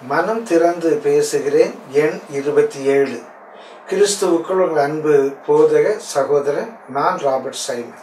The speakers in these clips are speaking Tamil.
மனம் திறந்து பேசுகிறேன் எண் இருபத்தி ஏழு கிறிஸ்துவுக்குள் உங்கள் அன்பு போதக சகோதரன் நான் ராபர்ட் சைமன்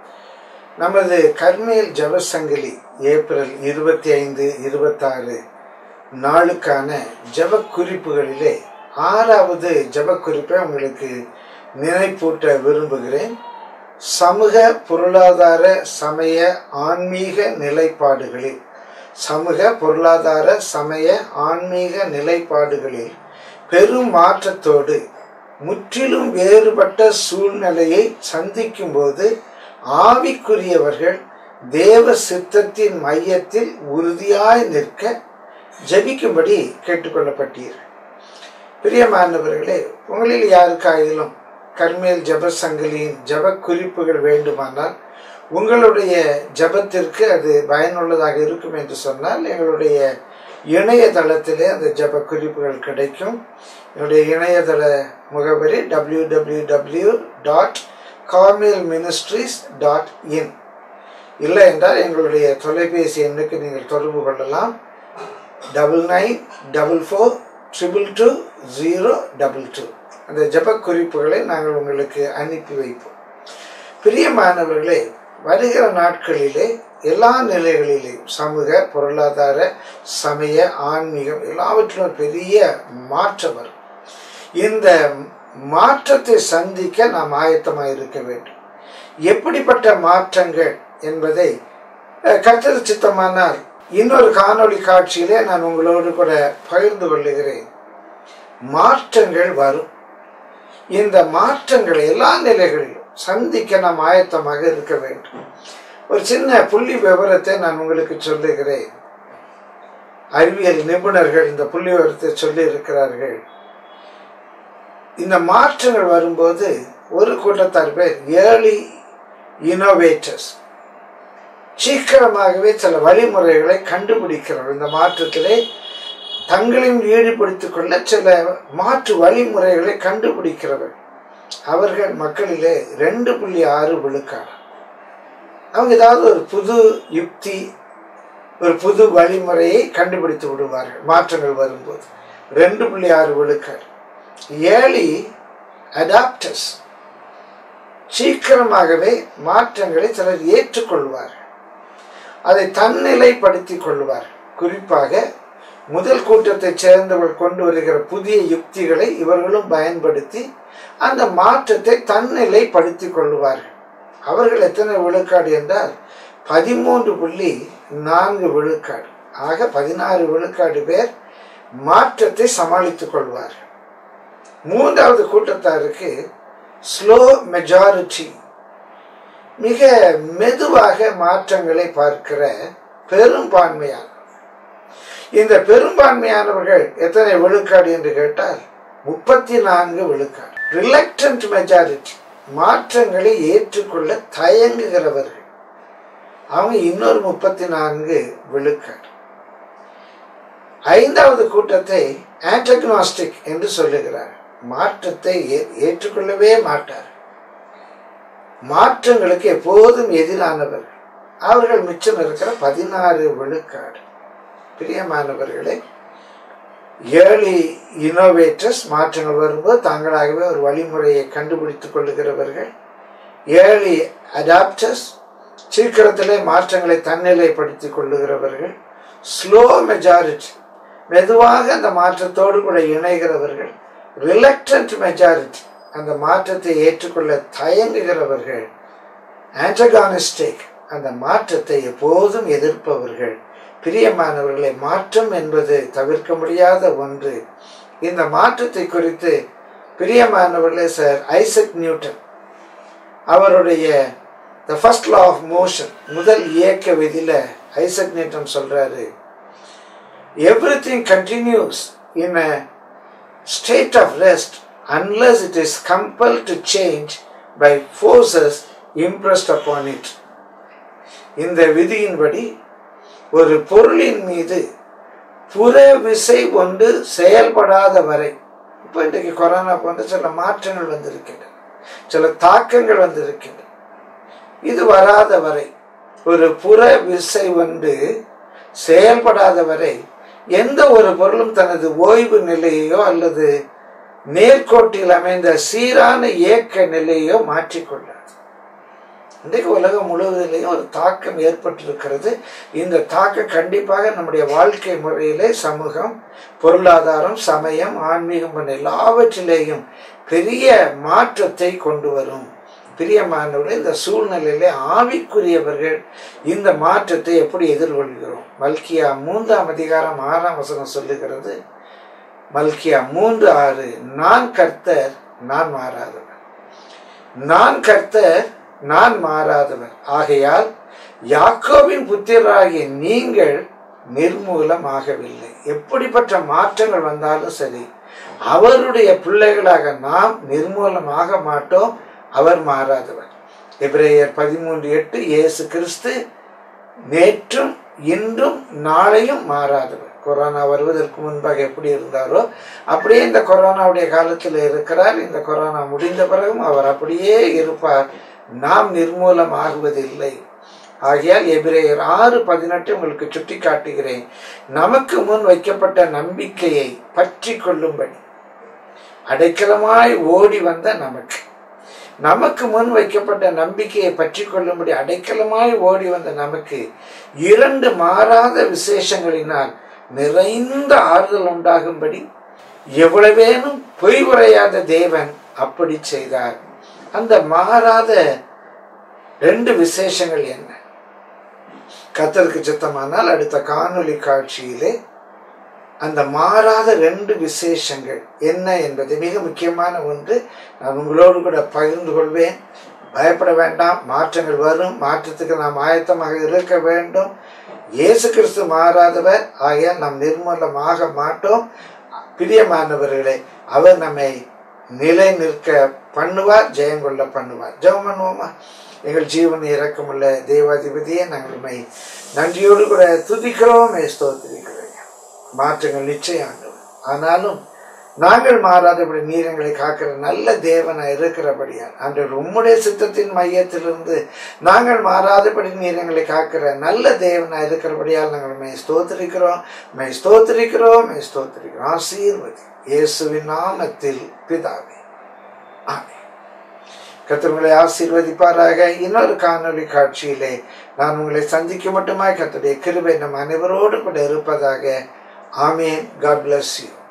நமது கர்மேல் ஜபசங்கிலி ஏப்ரல் இருபத்தி ஐந்து இருபத்தாறு நாளுக்கான ஜப குறிப்புகளிலே ஆறாவது ஜப குறிப்பை உங்களுக்கு நினைப்பூட்ட விரும்புகிறேன் சமூக பொருளாதார சமய ஆன்மீக நிலைப்பாடுகளில் சமூக பொருளாதார சமய ஆன்மீக நிலைப்பாடுகளில் பெரும் மாற்றத்தோடு முற்றிலும் வேறுபட்ட சூழ்நிலையை சந்திக்கும் போது ஆவிக்குரியவர்கள் தேவ சித்தத்தின் மையத்தில் உறுதியாய் நிற்க ஜபிக்கும்படி கேட்டுக்கொள்ளப்பட்டீர்கள் பிரியமானவர்களே உங்களில் யாருக்காயிலும் கர்மேல் ஜப சங்கிலியின் ஜப குறிப்புகள் வேண்டுமானால் உங்களுடைய ஜபத்திற்கு அது பயனுள்ளதாக இருக்கும் என்று சொன்னால் எங்களுடைய இணையதளத்திலே அந்த ஜப குறிப்புகள் கிடைக்கும் என்னுடைய இணையதள முகவரி W W W dot Carmel ministries dot in இல்லை என்றால் எங்களுடைய தொலைபேசி எண்ணுக்கு நீங்கள் தொடர்பு கொள்ளலாம் double nine double four triple two zero double two அந்த ஜப குறிப்புகளை நாங்கள் உங்களுக்கு அனுப்பி வைப்போம் பிரியமானவர்களே வருகிற நாட்களிலே எல்லா நிலைகளிலேயும் சமூக பொருளாதார சமய ஆன்மீகம் எல்லாவற்றிலும் பெரிய மாற்றம் வரும் இந்த மாற்றத்தை சந்திக்க நாம் ஆயத்தமாக இருக்க வேண்டும் எப்படிப்பட்ட மாற்றங்கள் என்பதை கத்தது சித்தமானால் இன்னொரு காணொளி காட்சியிலே நான் உங்களோடு கூட பகிர்ந்து கொள்ளுகிறேன் மாற்றங்கள் வரும் இந்த மாற்றங்களை எல்லா நிலைகளிலும் சந்திக்க நாம் ஆயத்தமாக இருக்க வேண்டும் ஒரு சின்ன புள்ளி விவரத்தை நான் உங்களுக்கு சொல்லுகிறேன் அறிவியல் நிபுணர்கள் இந்த புள்ளி விவரத்தை சொல்லி இருக்கிறார்கள் இந்த மாற்றங்கள் வரும்போது ஒரு கூட்டத்தார் பேர் ஏர்லி இனோவேட்டர்ஸ் சீக்கிரமாகவே சில வழிமுறைகளை கண்டுபிடிக்கிறவர் இந்த மாற்றத்திலே தங்களையும் ஈடுபடுத்திக் கொள்ள சில மாற்று வழிமுறைகளை கண்டுபிடிக்கிறவர் அவர்கள் மக்களிலே ரெண்டு புள்ளி ஆறு விழுக்காடு அவங்க ஏதாவது ஒரு புது யுக்தி ஒரு புது வழிமுறையை கண்டுபிடித்து விடுவார்கள் மாற்றங்கள் வரும்போது ரெண்டு புள்ளி ஆறு விழுக்காடு ஏழி அடாப்டர்ஸ் சீக்கிரமாகவே மாற்றங்களை சிலர் ஏற்றுக்கொள்வார்கள் அதை தன்னிலைப்படுத்திக் கொள்வார் குறிப்பாக முதல் கூட்டத்தை சேர்ந்தவர்கள் கொண்டு வருகிற புதிய யுக்திகளை இவர்களும் பயன்படுத்தி அந்த மாற்றத்தை தன்னிலைப்படுத்திக் கொள்வார்கள் அவர்கள் எத்தனை விழுக்காடு என்றால் பதிமூன்று புள்ளி நான்கு விழுக்காடு ஆக பதினாறு விழுக்காடு பேர் மாற்றத்தை சமாளித்துக் கொள்வார்கள் மூன்றாவது கூட்டத்தாருக்கு ஸ்லோ மெஜாரிட்டி மிக மெதுவாக மாற்றங்களை பார்க்கிற பெரும்பான்மையான இந்த பெரும்பான்மையானவர்கள் எத்தனை விழுக்காடு என்று கேட்டால் முப்பத்தி நான்கு விழுக்காடு ரிலக்டன்ட் மெஜாரிட்டி மாற்றங்களை ஏற்றுக்கொள்ள தயங்குகிறவர்கள் அவங்க இன்னொரு முப்பத்தி நான்கு விழுக்காடு ஐந்தாவது கூட்டத்தை ஆண்டக்னாஸ்டிக் என்று சொல்லுகிறார் மாற்றத்தை ஏற்றுக்கொள்ளவே மாட்டார் மாற்றங்களுக்கு எப்போதும் எதிரானவர்கள் அவர்கள் மிச்சம் இருக்கிற பதினாறு விழுக்காடு பிரியமானவர்களே ஏர்லி இனோவேட்டர்ஸ் மாற்றங்கள் வரும்போது தாங்களாகவே ஒரு வழிமுறையை கண்டுபிடித்துக் கொள்ளுகிறவர்கள் ஏர்லி அடாப்டர்ஸ் சீக்கிரத்திலே மாற்றங்களை தன்னிலைப்படுத்திக் கொள்ளுகிறவர்கள் ஸ்லோ மெஜாரிட்டி மெதுவாக அந்த மாற்றத்தோடு கூட இணைகிறவர்கள் ரிலக்டன்ட் மெஜாரிட்டி அந்த மாற்றத்தை ஏற்றுக்கொள்ள தயங்குகிறவர்கள் ஆண்டகானிஸ்டிக் அந்த மாற்றத்தை எப்போதும் எதிர்ப்பவர்கள் பிரியமானவர்களை மாற்றம் என்பது தவிர்க்க முடியாத ஒன்று இந்த மாற்றத்தை குறித்து பிரியமானவர்களே சார் ஐசக் நியூட்டன் அவருடைய the first law of motion முதல் இயக்க விதியில ஐசக் நியூட்டன் சொல்றாரு everything continues in a state of rest unless it is compelled to change by forces impressed upon it. இந்த விதியின்படி ஒரு பொருளின் மீது புற விசை ஒன்று செயல்படாத வரை இப்போ இன்றைக்கு கொரோனா போன்ற சில மாற்றங்கள் வந்திருக்கின்றன சில தாக்கங்கள் வந்திருக்கின்றன இது வராத வரை ஒரு புற விசை ஒன்று செயல்படாத வரை எந்த ஒரு பொருளும் தனது ஓய்வு நிலையையோ அல்லது நேர்கோட்டில் அமைந்த சீரான இயக்க நிலையையோ மாற்றிக்கொள்ளாது இன்றைக்கு உலகம் முழுவதிலேயும் ஒரு தாக்கம் ஏற்பட்டிருக்கிறது இந்த தாக்கம் கண்டிப்பாக நம்முடைய வாழ்க்கை முறையிலே சமூகம் பொருளாதாரம் சமயம் ஆன்மீகம் போன்ற எல்லாவற்றிலேயும் பெரிய மாற்றத்தை கொண்டு வரும் பிரியமானவர்கள் இந்த சூழ்நிலையிலே ஆவிக்குரியவர்கள் இந்த மாற்றத்தை எப்படி எதிர்கொள்கிறோம் மல்கியா மூன்றாம் அதிகாரம் ஆறாம் வசனம் சொல்லுகிறது மல்கியா மூன்று ஆறு நான் கர்த்தர் நான் மாறாதவர் நான் கர்த்தர் நான் மாறாதவர் ஆகையால் யாக்கோவின் புத்திரராகிய நீங்கள் நிர்மூலமாகவில்லை எப்படிப்பட்ட மாற்றங்கள் வந்தாலும் சரி அவருடைய பிள்ளைகளாக நாம் நிர்மூலமாக மாட்டோம் அவர் மாறாதவர் எபிரேயர் பதிமூன்று எட்டு இயேசு கிறிஸ்து நேற்றும் இன்றும் நாளையும் மாறாதவர் கொரோனா வருவதற்கு முன்பாக எப்படி இருந்தாரோ அப்படியே இந்த கொரோனாவுடைய காலத்தில் இருக்கிறார் இந்த கொரோனா முடிந்த பிறகும் அவர் அப்படியே இருப்பார் நாம் நிர்மூலம் ஆகுவதில்லை ஆகையால் எபிரேயர் ஆறு பதினெட்டு உங்களுக்கு சுட்டி காட்டுகிறேன் நமக்கு முன் வைக்கப்பட்ட நம்பிக்கையை பற்றி கொள்ளும்படி அடைக்கலமாய் ஓடி வந்த நமக்கு நமக்கு முன் வைக்கப்பட்ட நம்பிக்கையை பற்றி கொள்ளும்படி அடைக்கலமாய் ஓடி வந்த நமக்கு இரண்டு மாறாத விசேஷங்களினால் நிறைந்த ஆறுதல் உண்டாகும்படி எவ்வளவேனும் பொய் உரையாத தேவன் அப்படி செய்தார் அந்த மாறாத ரெண்டு விசேஷங்கள் என்ன கத்தருக்கு சித்தமானால் அடுத்த காணொளி காட்சியிலே அந்த மாறாத ரெண்டு விசேஷங்கள் என்ன என்பது மிக முக்கியமான ஒன்று நான் உங்களோடு கூட பகிர்ந்து கொள்வேன் பயப்பட வேண்டாம் மாற்றங்கள் வரும் மாற்றத்துக்கு நாம் ஆயத்தமாக இருக்க வேண்டும் இயேசு கிறிஸ்து மாறாதவர் ஆகையால் நாம் நிர்மூலமாக மாட்டோம் பிரியமானவர்களே அவர் நம்மை நிலை நிற்க பண்ணுவார் ஜெயம் கொள்ள பண்ணுவார் ஜெபம் பண்ணுவோமா எங்கள் ஜீவன் இறக்கமுள்ள தேவாதிபதியை நாங்கள் உண்மை நன்றியோடு கூட துதிக்கிறோம் ஸ்தோத்திரிக்கிறோம் மாற்றங்கள் நிச்சயம் ஆண்டவர் ஆனாலும் நாங்கள் மாறாதபடி நீரங்களை காக்கிற நல்ல தேவனா இருக்கிறபடியால் அன்று உம்முடைய சித்தத்தின் மையத்திலிருந்து நாங்கள் மாறாதபடி நீரங்களை காக்கிற நல்ல தேவனா இருக்கிறபடியால் நாங்கள் மை ஸ்தோத்திரிக்கிறோம் மை ஸ்தோத்திரிக்கிறோம் மை ஸ்தோத்திரிக்கிறோம் ஆசீர்வதி இயேசுவின் நாமத்தில் பிதாவே ஆமே கத்தர்களை ஆசீர்வதிப்பாராக இன்னொரு காணொலி காட்சியிலே நான் உங்களை சந்திக்க மட்டுமாய் கத்துடைய கிருபை நம் அனைவரோடு கூட இருப்பதாக ஆமேன் காட் பிளஸ் யூ